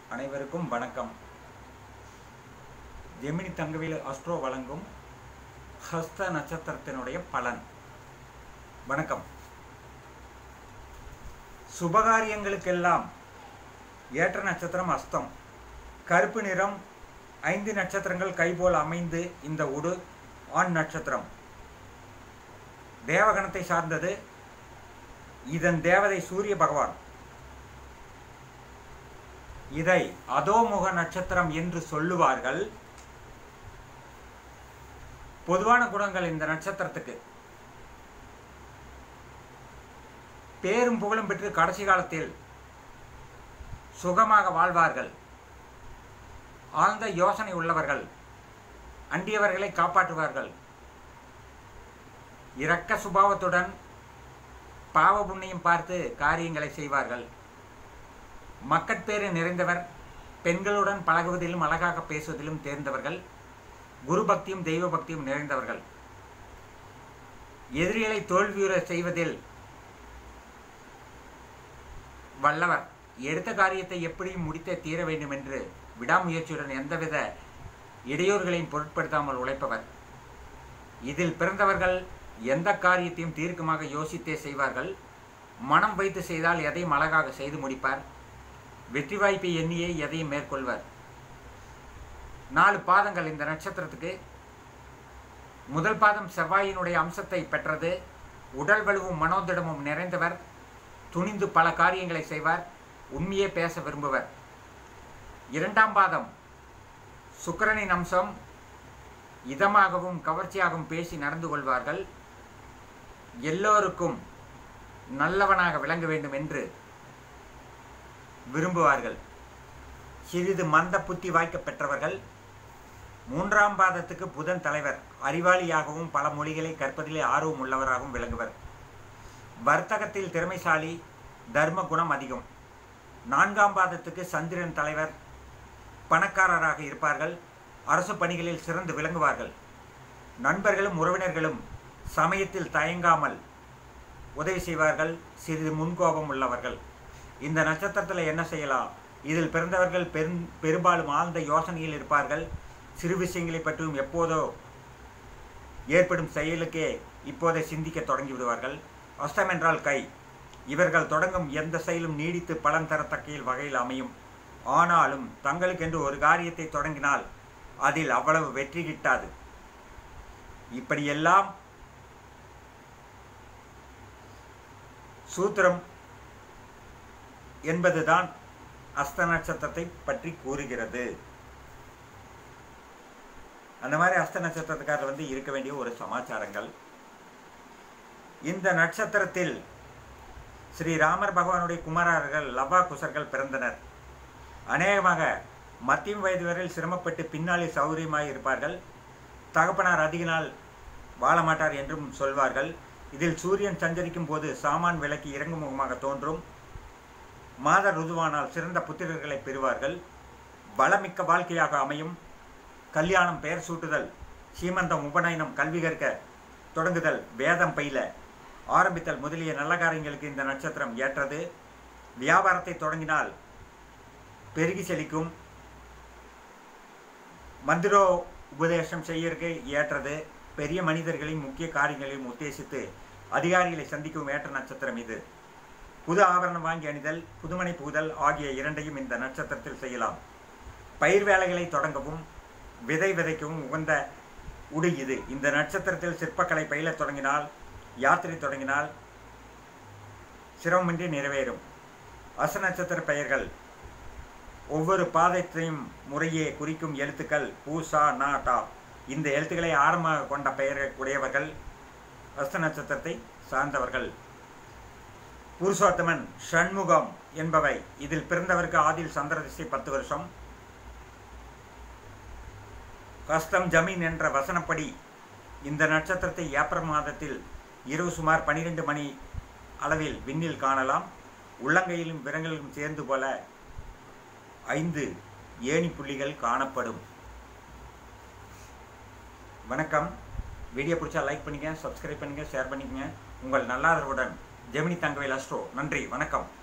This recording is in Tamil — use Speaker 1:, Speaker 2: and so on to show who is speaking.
Speaker 1: அனைவருக்கும் வணக்கம் ஜெமினி தங்கவேலு அஸ்ட்ரோ வழங்கும் ஹஸ்த நட்சத்திரத்தினுடைய பலன் வணக்கம் சுபகாரியங்களுக்கெல்லாம் ஏற்ற நட்சத்திரம் அஸ்தம் கருப்பு நிறம் ஐந்து நட்சத்திரங்கள் கைபோல் அமைந்து இந்த உடு ஆண் நட்சத்திரம் தேவகணத்தை சார்ந்தது இதன் தேவதை சூரிய பகவான் இதை அதோமுக நட்சத்திரம் என்று சொல்லுவார்கள் பொதுவான குணங்கள் இந்த நட்சத்திரத்துக்கு பேரும் புகழும் பெற்று கடைசி காலத்தில் சுகமாக வாழ்வார்கள் ஆழ்ந்த யோசனை உள்ளவர்கள் அண்டியவர்களை காப்பாற்றுவார்கள் இரக்க சுபாவத்துடன் பாவ புண்ணியம் பார்த்து காரியங்களை செய்வார்கள் மக்கட்பேறு நிறைந்தவர் பெண்களுடன் பழகுவதிலும் அழகாக பேசுவதிலும் தேர்ந்தவர்கள் குரு பக்தியும் தெய்வ பக்தியும் நிறைந்தவர்கள் எதிரிகளை தோல்வியுற செய்வதில் வல்லவர் எடுத்த காரியத்தை எப்படியும் முடித்தே தீர வேண்டும் என்று விடாமுயற்சியுடன் எந்தவித இடையூறுகளையும் பொருட்படுத்தாமல் உழைப்பவர் இதில் பிறந்தவர்கள் எந்த காரியத்தையும் தீர்க்கமாக யோசித்தே செய்வார்கள் மனம் வைத்து செய்தால் எதையும் அழகாக செய்து முடிப்பார் வெற்றி வாய்ப்பை எண்ணியே எதையும் மேற்கொள்வர் நாலு பாதங்கள் இந்த நட்சத்திரத்துக்கு முதல் பாதம் செவ்வாயினுடைய அம்சத்தை பெற்றது உடல் வலுவும் மனோதிடமும் நிறைந்தவர் துணிந்து பல காரியங்களை செய்வார் உண்மையே பேச விரும்புவர் இரண்டாம் பாதம் சுக்கிரனின் அம்சம் இதமாகவும் கவர்ச்சியாகவும் பேசி நடந்து கொள்வார்கள் எல்லோருக்கும் நல்லவனாக விளங்க வேண்டும் என்று விரும்புவார்கள் சிறிது மந்த புத்தி வாய்க்க பெற்றவர்கள் மூன்றாம் பாதத்துக்கு புதன் தலைவர் அறிவாளியாகவும் பல மொழிகளை கற்பதிலே ஆர்வம் உள்ளவராகவும் விளங்குவர் வர்த்தகத்தில் திறமைசாலி தர்ம குணம் அதிகம் நான்காம் பாதத்துக்கு சந்திரன் தலைவர் பணக்காரராக இருப்பார்கள் அரசு பணிகளில் சிறந்து விளங்குவார்கள் நண்பர்களும் உறவினர்களும் சமயத்தில் தயங்காமல் உதவி செய்வார்கள் சிறிது முன்கோபம் உள்ளவர்கள் இந்த நட்சத்திரத்தில் என்ன செய்யலாம் இதில் பிறந்தவர்கள் பெரும் பெரும்பாலும் ஆழ்ந்த யோசனையில் இருப்பார்கள் சிறு விஷயங்களை பற்றியும் எப்போதோ ஏற்படும் செயலுக்கே இப்போதே சிந்திக்க தொடங்கி விடுவார்கள் அஸ்தம் என்றால் கை இவர்கள் தொடங்கும் எந்த செயலும் நீடித்து பலன் தரத்தக்க வகையில் அமையும் ஆனாலும் தங்களுக்கென்று ஒரு காரியத்தை தொடங்கினால் அதில் அவ்வளவு வெற்றி கிட்டாது இப்படியெல்லாம் சூத்திரம் என்பதுதான் அஸ்த நட்சத்திரத்தை பற்றி கூறுகிறது அந்த மாதிரி அஸ்த நட்சத்திரத்துக்காரர் வந்து இருக்க வேண்டிய ஒரு சமாச்சாரங்கள் இந்த நட்சத்திரத்தில் ஸ்ரீ ராமர் பகவானுடைய குமாரர்கள் லவா குசர்கள் பிறந்தனர் அநேகமாக மத்தியம் வயது வரையில் சிரமப்பட்டு பின்னாளில் சௌகரியமாய் இருப்பார்கள் தகப்பனார் அதிக நாள் வாழ மாட்டார் என்றும் சொல்வார்கள் இதில் சூரியன் சஞ்சரிக்கும் போது சாமான் விலக்கி இறங்கும் முகமாக தோன்றும் மாத ருதுவானால் சிறந்த புத்திரர்களை பெறுவார்கள் பலமிக்க வாழ்க்கையாக அமையும் கல்யாணம் பெயர் சூட்டுதல் சீமந்தம் உபநயனம் கல்வி கற்க தொடங்குதல் வேதம் பயில ஆரம்பித்தல் முதலிய நல்ல காரியங்களுக்கு இந்த நட்சத்திரம் ஏற்றது வியாபாரத்தை தொடங்கினால் பெருகி செழிக்கும் மந்திரோ உபதேசம் செய்யறதுக்கு ஏற்றது பெரிய மனிதர்களையும் முக்கிய காரியங்களையும் உத்தேசித்து அதிகாரிகளை சந்திக்கும் ஏற்ற நட்சத்திரம் இது புது ஆபரணம் வாங்கி அணிதல் புதுமனை புகுதல் ஆகிய இரண்டையும் இந்த நட்சத்திரத்தில் செய்யலாம் பயிர் வேலைகளை தொடங்கவும் விதை விதைக்கவும் உகந்த உடு இது இந்த நட்சத்திரத்தில் சிற்பக்கலை பயில தொடங்கினால் யாத்திரை தொடங்கினால் சிரமமின்றி நிறைவேறும் அச நட்சத்திர பெயர்கள் ஒவ்வொரு பாதத்தையும் முறையே குறிக்கும் எழுத்துக்கள் பூசா நா டா இந்த எழுத்துக்களை ஆரம்பமாக கொண்ட பெயரை உடையவர்கள் அஸ்த நட்சத்திரத்தை சார்ந்தவர்கள் புருஷோத்தமன் ஷண்முகம் என்பவை இதில் பிறந்தவருக்கு ஆதில் சந்திர திசை பத்து வருஷம் கஸ்தம் ஜமீன் என்ற வசனப்படி இந்த நட்சத்திரத்தை ஏப்ரல் மாதத்தில் இரவு சுமார் பனிரெண்டு மணி அளவில் விண்ணில் காணலாம் உள்ளங்கையிலும் விரங்களிலும் சேர்ந்து போல ஐந்து ஏணி புள்ளிகள் காணப்படும் வணக்கம் வீடியோ பிடிச்சா லைக் பண்ணுங்க சப்ஸ்கிரைப் பண்ணுங்க ஷேர் பண்ணிக்கங்க உங்கள் நல்லாதரவுடன் ஜெமினி தங்கவேல் அஸ்ட்ரோ நன்றி வணக்கம்